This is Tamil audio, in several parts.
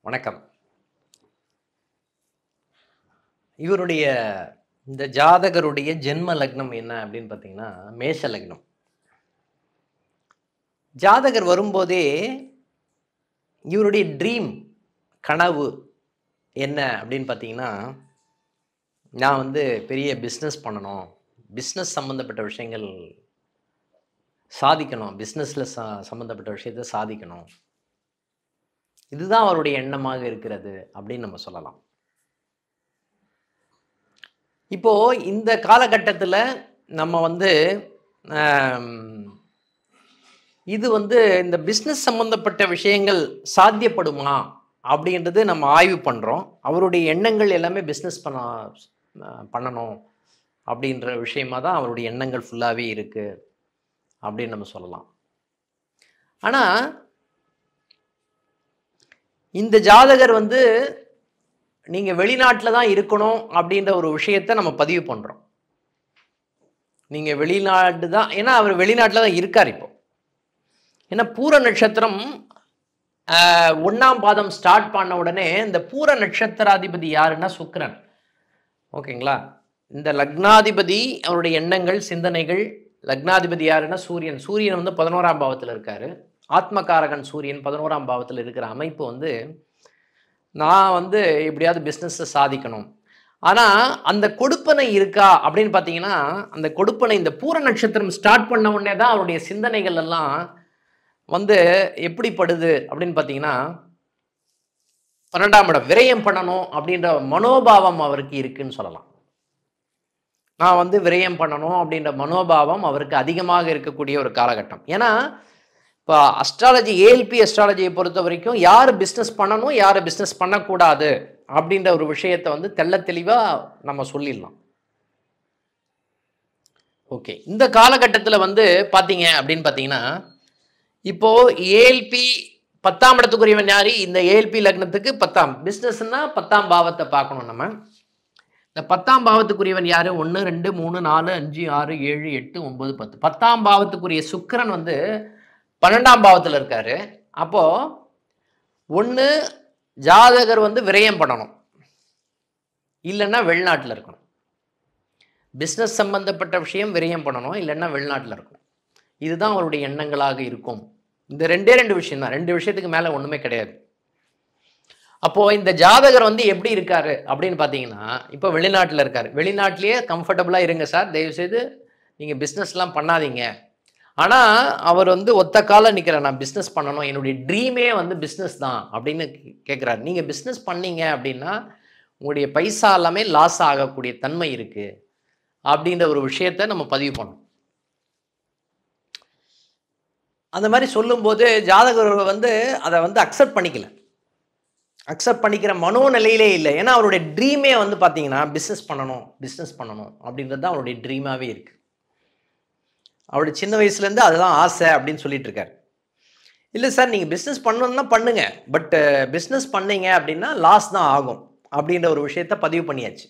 வணக்கம் இவருடைய இந்த ஜாதகருடைய ஜென்ம லக்னம் என்ன அப்படின்னு பார்த்தீங்கன்னா மேஷ லக்னம் ஜாதகர் வரும்போதே இவருடைய ட்ரீம் கனவு என்ன அப்படின்னு பார்த்தீங்கன்னா நான் வந்து பெரிய பிஸ்னஸ் பண்ணணும் பிஸ்னஸ் சம்மந்தப்பட்ட விஷயங்கள் சாதிக்கணும் பிஸ்னஸில் ச சம்மந்தப்பட்ட விஷயத்தை சாதிக்கணும் இதுதான் அவருடைய எண்ணமாக இருக்கிறது அப்படின்னு நம்ம சொல்லலாம் இப்போ இந்த காலகட்டத்தில் நம்ம வந்து ஆம், இது வந்து இந்த பிஸ்னஸ் சம்மந்தப்பட்ட விஷயங்கள் சாத்தியப்படுமா அப்படின்றது நம்ம ஆய்வு பண்ணுறோம் அவருடைய எண்ணங்கள் எல்லாமே பிஸ்னஸ் பண்ண அஹ், பண்ணணும் அப்படின்ற விஷயமா தான் அவருடைய எண்ணங்கள் ஃபுல்லாகவே இருக்குது அப்படின்னு நம்ம சொல்லலாம் ஆனால் இந்த ஜாதகர் வந்து நீங்கள் வெளிநாட்டில் தான் இருக்கணும் அப்படின்ற ஒரு விஷயத்தை நம்ம பதிவு பண்ணுறோம் நீங்கள் வெளிநாட்டு தான் ஏன்னா அவர் வெளிநாட்டில் தான் இருக்கார் இப்போ ஏன்னா பூர நட்சத்திரம் ஒன்றாம் பாதம் ஸ்டார்ட் பண்ண உடனே இந்த பூர நட்சத்திராதிபதி யாருன்னா சுக்கிரன் ஓகேங்களா இந்த லக்னாதிபதி அவருடைய எண்ணங்கள் சிந்தனைகள் லக்னாதிபதி யாருன்னா சூரியன் சூரியன் வந்து பதினோராம் பாவத்தில் இருக்காரு ஆத்மகாரகன் சூரியன் பதினோராம் பாவத்தில் இருக்கிற அமைப்பு வந்து நான் வந்து எப்படியாவது பிஸ்னஸை சாதிக்கணும் ஆனால் அந்த கொடுப்பனை இருக்கா அப்படின்னு பார்த்தீங்கன்னா அந்த கொடுப்பனை இந்த பூர நட்சத்திரம் ஸ்டார்ட் பண்ண உடனே தான் அவருடைய சிந்தனைகள் எல்லாம் வந்து எப்படிப்படுது அப்படின்னு பார்த்தீங்கன்னா பன்னெண்டாம் இடம் விரயம் பண்ணணும் அப்படின்ற மனோபாவம் அவருக்கு இருக்குன்னு சொல்லலாம் நான் வந்து விரயம் பண்ணணும் அப்படின்ற மனோபாவம் அவருக்கு அதிகமாக இருக்கக்கூடிய ஒரு காலகட்டம் ஏன்னா இப்போ அஸ்ட்ராலஜி ஏஎல்பி அஸ்ட்ராலஜியை பொறுத்த வரைக்கும் யார் பிஸ்னஸ் பண்ணணும் யார் பிஸ்னஸ் பண்ணக்கூடாது அப்படின்ற ஒரு விஷயத்தை வந்து தெள்ள தெளிவாக நம்ம சொல்லிடலாம் ஓகே இந்த காலகட்டத்தில் வந்து பார்த்தீங்க அப்படின்னு பார்த்தீங்கன்னா இப்போ ஏஎல்பி பத்தாம் இடத்துக்குரியவன் யாரு இந்த ஏஎல்பி லக்னத்துக்கு பத்தாம் பிஸ்னஸ்னா பத்தாம் பாவத்தை பார்க்கணும் நம்ம இந்த பத்தாம் பாவத்துக்குரியவன் யாரு ஒன்று ரெண்டு மூணு நாலு அஞ்சு ஆறு ஏழு எட்டு ஒன்பது பத்து பத்தாம் பாவத்துக்குரிய சுக்கிரன் வந்து பன்னெண்டாம் பாவத்தில் இருக்காரு அப்போ ஒன்று ஜாதகர் வந்து விரயம் பண்ணணும் இல்லைன்னா வெளிநாட்டில் இருக்கணும் பிஸ்னஸ் சம்பந்தப்பட்ட விஷயம் விரயம் பண்ணணும் இல்லைன்னா வெளிநாட்டில் இருக்கணும் இதுதான் அவருடைய எண்ணங்களாக இருக்கும் இந்த ரெண்டே ரெண்டு விஷயம் தான் ரெண்டு விஷயத்துக்கு மேலே ஒன்றுமே கிடையாது அப்போது இந்த ஜாதகர் வந்து எப்படி இருக்காரு அப்படின்னு பார்த்தீங்கன்னா இப்போ வெளிநாட்டில் இருக்காரு வெளிநாட்டிலேயே கம்ஃபர்டபுளாக இருங்க சார் தயவுசெய்து நீங்கள் பிஸ்னஸ்லாம் பண்ணாதீங்க ஆனால் அவர் வந்து ஒத்த கால நிற்கிறார் நான் பிஸ்னஸ் பண்ணணும் என்னுடைய ட்ரீமே வந்து பிஸ்னஸ் தான் அப்படின்னு கேட்குறாரு நீங்கள் பிஸ்னஸ் பண்ணீங்க அப்படின்னா உங்களுடைய பைசா எல்லாமே லாஸ் ஆகக்கூடிய தன்மை இருக்குது அப்படின்ற ஒரு விஷயத்த நம்ம பதிவு பண்ணோம் அந்த மாதிரி சொல்லும்போது ஜாதகர் வந்து அதை வந்து அக்செப்ட் பண்ணிக்கல அக்செப்ட் பண்ணிக்கிற மனோநிலையிலே இல்லை ஏன்னா அவருடைய ட்ரீமே வந்து பார்த்தீங்கன்னா பிஸ்னஸ் பண்ணணும் பிஸ்னஸ் பண்ணணும் அப்படின்றது தான் அவருடைய ட்ரீமாகவே இருக்குது அவருடைய சின்ன வயசுலேருந்து அதுதான் ஆசை அப்படின்னு சொல்லிட்டு இருக்காரு இல்லை சார் நீங்கள் பிஸ்னஸ் பண்ணணும்னா பண்ணுங்க பட் பிஸ்னஸ் பண்ணீங்க அப்படின்னா லாஸ் தான் ஆகும் அப்படின்ற ஒரு விஷயத்த பதிவு பண்ணியாச்சு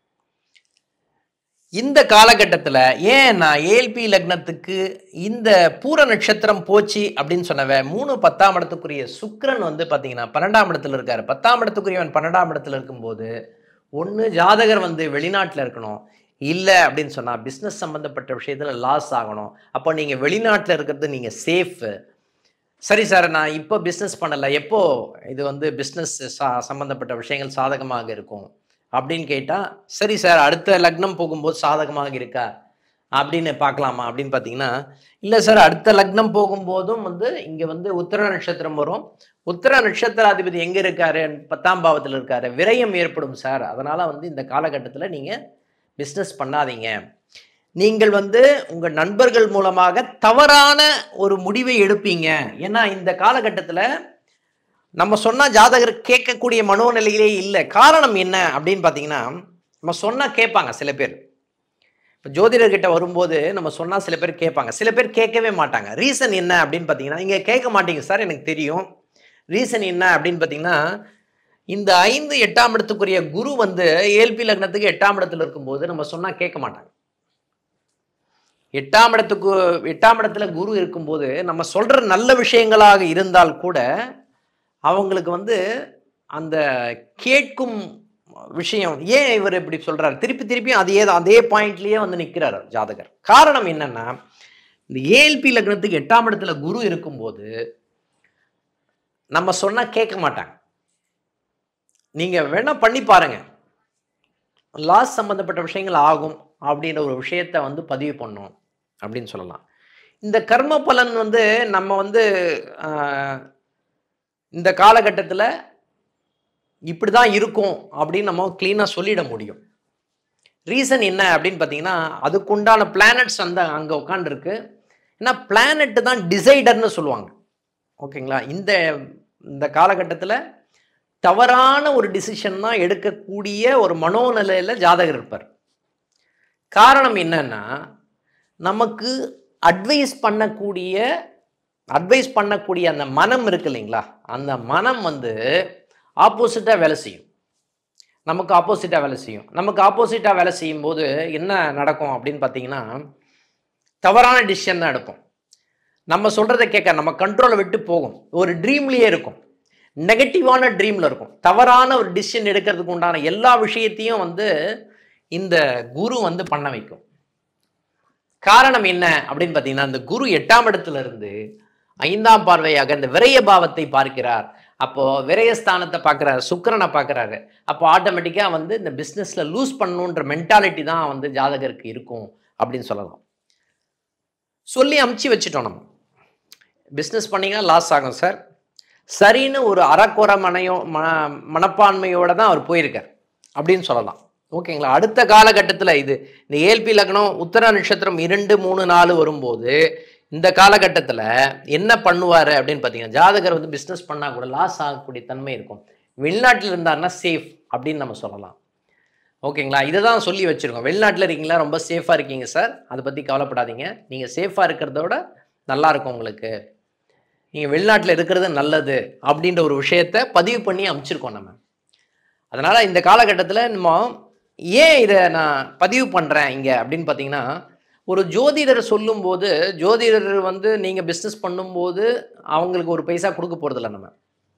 இந்த காலகட்டத்தில் ஏன் நான் ஏஎல்பி லக்னத்துக்கு இந்த பூர நட்சத்திரம் போச்சு அப்படின்னு சொன்னவன் மூணு பத்தாம் இடத்துக்குரிய சுக்கிரன் வந்து பார்த்தீங்கன்னா பன்னெண்டாம் இடத்துல இருக்காரு பத்தாம் இடத்துக்குரியவன் பன்னெண்டாம் இடத்துல இருக்கும்போது ஒன்று ஜாதகர் வந்து வெளிநாட்டில் இருக்கணும் இல்லை அப்படின்னு சொன்னால் பிஸ்னஸ் சம்மந்தப்பட்ட விஷயத்தில் லாஸ் ஆகணும் அப்போ நீங்கள் வெளிநாட்டில் இருக்கிறது நீங்கள் சேஃபு சரி சார் நான் இப்போ பிஸ்னஸ் பண்ணலை எப்போ இது வந்து பிஸ்னஸ் சா சம்மந்தப்பட்ட விஷயங்கள் சாதகமாக இருக்கும் அப்படின்னு கேட்டால் சரி சார் அடுத்த லக்னம் போகும்போது சாதகமாக இருக்கா அப்படின்னு பார்க்கலாமா அப்படின்னு பார்த்தீங்கன்னா இல்லை சார் அடுத்த லக்னம் போகும்போதும் வந்து இங்கே வந்து உத்தர நட்சத்திரம் வரும் உத்தர நட்சத்திராதிபதி எங்கே இருக்காரு பத்தாம் பாவத்தில் இருக்காரு விரயம் ஏற்படும் சார் அதனால் வந்து இந்த காலகட்டத்தில் நீங்கள் பிஸ்னஸ் பண்ணாதீங்க நீங்கள் வந்து உங்கள் நண்பர்கள் மூலமாக தவறான ஒரு முடிவை எடுப்பீங்க ஏன்னா இந்த காலகட்டத்தில் நம்ம சொன்னால் ஜாதகர் கேட்கக்கூடிய மனோநிலையிலே இல்லை காரணம் என்ன அப்படின்னு பார்த்தீங்கன்னா நம்ம சொன்னால் கேட்பாங்க சில பேர் இப்போ ஜோதிடர்கிட்ட வரும்போது நம்ம சொன்னால் சில பேர் கேட்பாங்க சில பேர் கேட்கவே மாட்டாங்க ரீசன் என்ன அப்படின்னு பார்த்தீங்கன்னா நீங்கள் கேட்க மாட்டீங்க சார் எனக்கு தெரியும் ரீசன் என்ன அப்படின்னு பார்த்தீங்கன்னா இந்த ஐந்து எட்டாம் இடத்துக்குரிய குரு வந்து ஏல்பி லக்னத்துக்கு எட்டாம் இடத்துல இருக்கும்போது நம்ம சொன்னால் கேட்க மாட்டாங்க எட்டாம் இடத்துக்கு எட்டாம் இடத்துல குரு இருக்கும்போது நம்ம சொல்ற நல்ல விஷயங்களாக இருந்தால் கூட அவங்களுக்கு வந்து அந்த கேட்கும் விஷயம் ஏன் இவர் இப்படி சொல்றாரு திருப்பி திருப்பி அதே தான் அதே பாயிண்ட்லயே வந்து நிற்கிறார் ஜாதகர் காரணம் என்னன்னா இந்த ஏஎல்பி லக்னத்துக்கு எட்டாம் இடத்துல குரு இருக்கும்போது நம்ம சொன்னா கேட்க மாட்டாங்க நீங்க வேணா பண்ணி பாருங்க லாஸ் சம்பந்தப்பட்ட விஷயங்கள் ஆகும் அப்படின்ற ஒரு விஷயத்தை வந்து பதிவு பண்ணோம் அப்படின்னு சொல்லலாம் இந்த கர்ம பலன் வந்து நம்ம வந்து ஆஹ், இந்த காலகட்டத்தில் இப்படி தான் இருக்கும் அப்படின்னு நம்ம க்ளீனாக சொல்லிட முடியும் ரீசன் என்ன அப்படின்னு பார்த்தீங்கன்னா அதுக்குண்டான பிளானட்ஸ் அந்த அங்கே உட்காந்துருக்கு ஏன்னா பிளானட் தான் டிசைடர்னு சொல்லுவாங்க ஓகேங்களா இந்த இந்த காலகட்டத்தில் தவறான ஒரு டிசிஷன் தான் எடுக்கக்கூடிய ஒரு மனோநிலையில் ஜாதகர் இருப்பார் காரணம் என்னன்னா நமக்கு அட்வைஸ் பண்ணக்கூடிய அட்வைஸ் பண்ணக்கூடிய அந்த மனம் இருக்கு இல்லைங்களா அந்த மனம் வந்து ஆப்போசிட்டாக வேலை செய்யும் நமக்கு ஆப்போசிட்டாக வேலை செய்யும் நமக்கு ஆப்போசிட்டாக வேலை செய்யும் போது என்ன நடக்கும் அப்படின்னு பார்த்தீங்கன்னா தவறான டிசிஷன் தான் எடுப்போம் நம்ம சொல்கிறத கேட்க நம்ம கண்ட்ரோலை விட்டு போகும் ஒரு ட்ரீம்லேயே இருக்கும் நெகட்டிவான ட்ரீமில் இருக்கும் தவறான ஒரு டிசிஷன் எடுக்கிறதுக்கு உண்டான எல்லா விஷயத்தையும் வந்து இந்த குரு வந்து பண்ண வைக்கும் காரணம் என்ன அப்படின்னு பார்த்தீங்கன்னா இந்த குரு எட்டாம் இடத்துல இருந்து ஐந்தாம் பார்வையாக இந்த விரய பாவத்தை பார்க்கிறார் அப்போ விரயஸ்தானத்தை பார்க்குறாரு சுக்கிரனை பார்க்குறாரு அப்போ ஆட்டோமேட்டிக்காக வந்து இந்த பிஸ்னஸில் லூஸ் பண்ணணுன்ற மென்டாலிட்டி தான் வந்து ஜாதகருக்கு இருக்கும் அப்படின்னு சொல்லலாம் சொல்லி அமுச்சு வச்சுட்டோம் நம்ம பிஸ்னஸ் பண்ணீங்கன்னா லாஸ் ஆகும் சார் சரின்னு ஒரு அறக்குறை மனையோ மன மனப்பான்மையோட தான் அவர் போயிருக்கார் அப்படின்னு சொல்லலாம் ஓகேங்களா அடுத்த காலகட்டத்தில் இது இந்த ஏல்பி லக்னம் உத்தர நட்சத்திரம் இரண்டு மூணு நாலு வரும்போது இந்த காலகட்டத்தில் என்ன பண்ணுவார் அப்படின்னு பார்த்தீங்கன்னா ஜாதகர் வந்து பிஸ்னஸ் பண்ணால் கூட லாஸ் ஆகக்கூடிய தன்மை இருக்கும் வெளிநாட்டில் இருந்தாருன்னா சேஃப் அப்படின்னு நம்ம சொல்லலாம் ஓகேங்களா இதை தான் சொல்லி வச்சுருக்கோம் வெளிநாட்டில் இருக்கீங்களா ரொம்ப சேஃபாக இருக்கீங்க சார் அதை பற்றி கவலைப்படாதீங்க நீங்கள் சேஃபாக இருக்கிறத விட நல்லா இருக்கும் உங்களுக்கு நீங்கள் வெளிநாட்டில் இருக்கிறது நல்லது அப்படின்ற ஒரு விஷயத்த பதிவு பண்ணி அமைச்சிருக்கோம் நம்ம அதனால் இந்த காலகட்டத்தில் நம்ம ஏன் இதை நான் பதிவு பண்ணுறேன் இங்கே அப்படின்னு பார்த்தீங்கன்னா ஒரு ஜோதிடர் சொல்லும்போது ஜோதிடர் வந்து நீங்கள் பிஸ்னஸ் பண்ணும்போது அவங்களுக்கு ஒரு பைசா கொடுக்க போகிறதில்ல நம்ம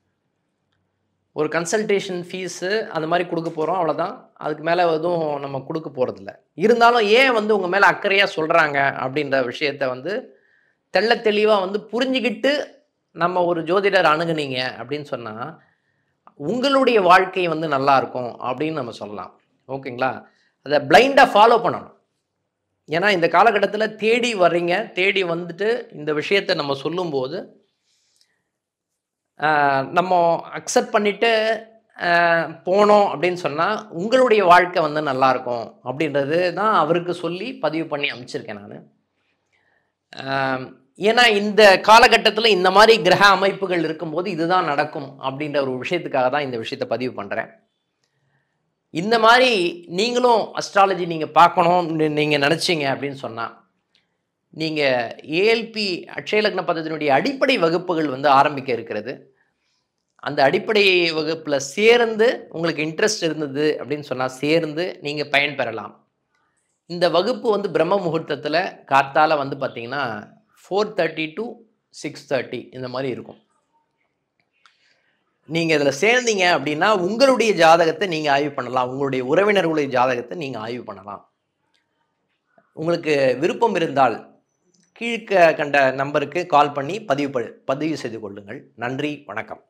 ஒரு கன்சல்டேஷன் ஃபீஸு அந்த மாதிரி கொடுக்க போகிறோம் அவ்வளோதான் அதுக்கு மேலே எதுவும் நம்ம கொடுக்க போகிறதில்ல இருந்தாலும் ஏன் வந்து உங்கள் மேலே அக்கறையாக சொல்கிறாங்க அப்படின்ற விஷயத்த வந்து தெள்ள தெளிவாக வந்து புரிஞ்சுக்கிட்டு நம்ம ஒரு ஜோதிடர் அணுகுனீங்க அப்படின்னு சொன்னால் உங்களுடைய வாழ்க்கை வந்து நல்லா இருக்கும் அப்படின்னு நம்ம சொல்லலாம் ஓகேங்களா அதை பிளைண்டாக ஃபாலோ பண்ணணும் ஏன்னா இந்த காலகட்டத்தில் தேடி வர்றீங்க தேடி வந்துட்டு இந்த விஷயத்தை நம்ம சொல்லும்போது ஆஹ், நம்ம அக்செப்ட் பண்ணிட்டு ஆஹ், போனோம் அப்படின்னு சொன்னால் உங்களுடைய வாழ்க்கை வந்து நல்லா இருக்கும் அப்படின்றது தான் அவருக்கு சொல்லி பதிவு பண்ணி அமைச்சிருக்கேன் நான் ஏன்னா இந்த காலகட்டத்தில் இந்த மாதிரி கிரக அமைப்புகள் இருக்கும்போது இதுதான் நடக்கும் அப்படின்ற ஒரு விஷயத்துக்காக தான் இந்த விஷயத்தை பதிவு பண்ணுறேன் இந்த மாதிரி நீங்களும் அஸ்ட்ராலஜி நீங்கள் பார்க்கணும் நீங்கள் நினச்சிங்க அப்படின்னு சொன்னால் நீங்கள் ஏஎல்பி அட்சய லக்ன பദ്ധதியினுடைய அடிப்படை வகுப்புகள் வந்து ஆரம்பிக்க இருக்கிறது அந்த அடிப்படை வகுப்பில் சேர்ந்து உங்களுக்கு இன்ட்ரெஸ்ட் இருந்தது அப்படின்னு சொன்னால் சேர்ந்து நீங்கள் பயன்பெறலாம் இந்த வகுப்பு வந்து பிரம்ம முகூர்த்தத்தில் காத்தால வந்து பார்த்தீங்கன்னா four thirty to six thirty இந்த மாதிரி இருக்கும் நீங்கள் இதில் சேர்ந்தீங்க அப்படின்னா உங்களுடைய ஜாதகத்தை நீங்கள் ஆய்வு பண்ணலாம் உங்களுடைய உறவினர்களுடைய ஜாதகத்தை நீங்கள் ஆய்வு பண்ணலாம் உங்களுக்கு விருப்பம் இருந்தால் கீழ்க்க கண்ட நம்பருக்கு கால் பண்ணி பதிவு ப- பதிவு செய்து கொள்ளுங்கள் நன்றி வணக்கம்